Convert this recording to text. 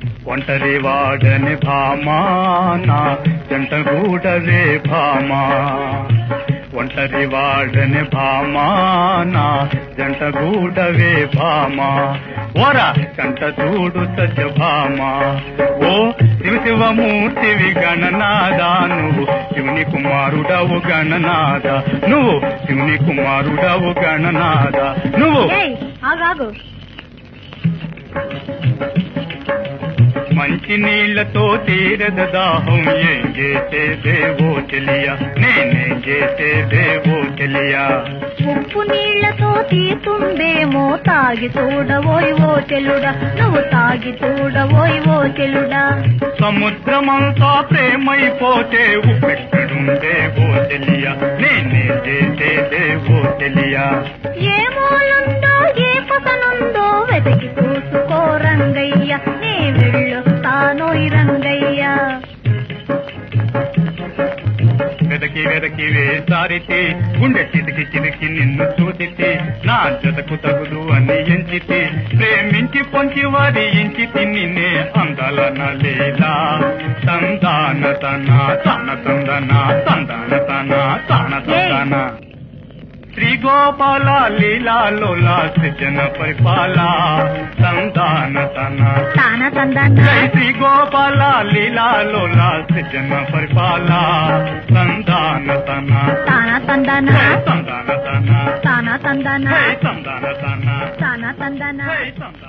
ఒంటరి వాడని భామా నా జంట గూడవే భామా ఒంటరి వాడని భామా నా జంట గూడవే భామా ఓరా కంట చూడు సత్య భామా ఓ శివ శివమూర్తివి గణనాదా నువ్వు శివుని కుమారుడవు గణనాద నువ్వు శివుని కుమారుడవు గణనాద నువ్వు ఏయ్ ఆగాగు మంచి నీళ్లతో తీరద దాహం ఏం చేసేదేవో తెలియ నేనేం చేసేదేవో తెలియ ఉప్పు నీళ్లతో తీస్తుందేమో తాగి చూడవోయ్ ఓ చెలుడా నువ్వు తాగి చూడవోయ్ ఓ చెలుడా సముద్రమంతా ప్రేమైపోతే ఉప్పెక్కడుందేవో తెలియ నేనేం చేసేదేవో తెలియ ఏ మూలుందో ఏ పసనుందో వెతికి చూసుకో రంగయ్య నీ వెళ్ళొస్తానోయ్ రంగయ్య వెదకి వెదకి వేసారితే గుండె చితికి చితికి నిన్ను చూసితే నా జతకు తగుదు అని ఎంచితే ప్రేమించి పొంచి వారి ఇంచి నిన్నే అందాల నలేలా తందాన తన తన తందన తందాన తన తన తందన శ్రీ గోపాల లీలాలోలా సృజన పరిపాల తందాన తన తాన తందన జై శ్రీ గోపాల లీలాలోలా సృజన పరిపాల తందాన తన తాన తందన జై తందాన తన తాన తందన జై తందాన తన తాన తందన జై తందాన